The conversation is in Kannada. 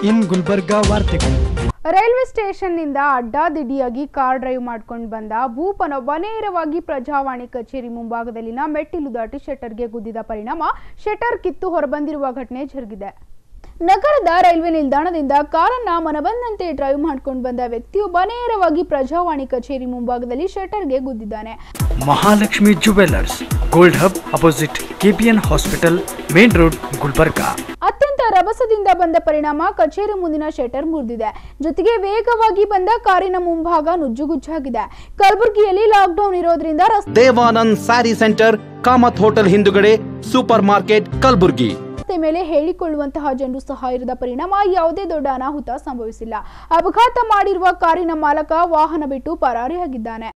ಇನ್ ಗುಲ್ಬರ್ಗಾ ವಾರ್ತೆಗಳು ರೈಲ್ವೆ ಸ್ಟೇಷನ್ನಿಂದ ಅಡ್ಡಾದಿಡ್ಡಿಯಾಗಿ ಕಾರ್ ಡ್ರೈವ್ ಮಾಡ್ಕೊಂಡು ಬಂದ ಭೂಪನೊಬ್ಬ ನೇರವಾಗಿ ಪ್ರಜಾವಾಣಿ ಕಚೇರಿ ಮುಂಭಾಗದಲ್ಲಿನ ಮೆಟ್ಟಿಲು ದಾಟಿ ಶಟರ್ಗೆ ಗುದ್ದಿದ ಪರಿಣಾಮ ಶಟರ್ ಕಿತ್ತು ಹೊರಬಂದಿರುವ ಘಟನೆ ಜರುಗಿದೆ ನಗರದ ರೈಲ್ವೆ ನಿಲ್ದಾಣದಿಂದ ಕಾರನ್ನ ಮನಬಂದಂತೆ ಡ್ರೈವ್ ಮಾಡ್ಕೊಂಡು ಬಂದ ವ್ಯಕ್ತಿಯೊಬ್ಬ ನೇರವಾಗಿ ಪ್ರಜಾವಾಣಿ ಕಚೇರಿ ಮುಂಭಾಗದಲ್ಲಿ ಶಟರ್ಗೆ ಗುದ್ದಿದ್ದಾನೆ Mahalakshmi jewellers gold hub opposite KPN hospital main road Gulbarga ಅತ್ಯಂತ ರಭಸದಿಂದ ಬಂದ ಪರಿಣಾಮ ಕಚೇರಿ ಮುಂದಿನ ಶಟರ್ ಮುರಿದಿದೆ ಜೊತೆಗೆ ವೇಗವಾಗಿ ಬಂದ ಕಾರಿನ ಮುಂಭಾಗ ನುಜ್ಜುಗುಜ್ಜಾಗಿದೆ ಕಲಬುರಗಿಯಲ್ಲಿ ಲಾಕ್ಡೌನ್ ಇರೋದ್ರಿಂದ ರಸ್ತೆ ದೇವಾನಂದ್ ಸ್ಯಾರಿ ಸೆಂಟರ್ ಕಾಮತ್ ಹೋಟೆಲ್ ಹಿಂದುಗಡೆ ಸೂಪರ್ ಮಾರ್ಕೆಟ್ ಕಲಬುರ್ಗಿ ಮೇಲೆ ಹೇಳಿಕೊಳ್ಳುವಂತಹ ಜನರು ಸಹ ಇರದ ಪರಿಣಾಮ ಯಾವುದೇ ದೊಡ್ಡ ಅನಾಹುತ ಸಂಭವಿಸಿಲ್ಲ ಅಪಘಾತ ಮಾಡಿರುವ ಕಾರಿನ ಮಾಲಕ ವಾಹನ ಬಿಟ್ಟು ಪರಾರಿಯಾಗಿದ್ದಾನೆ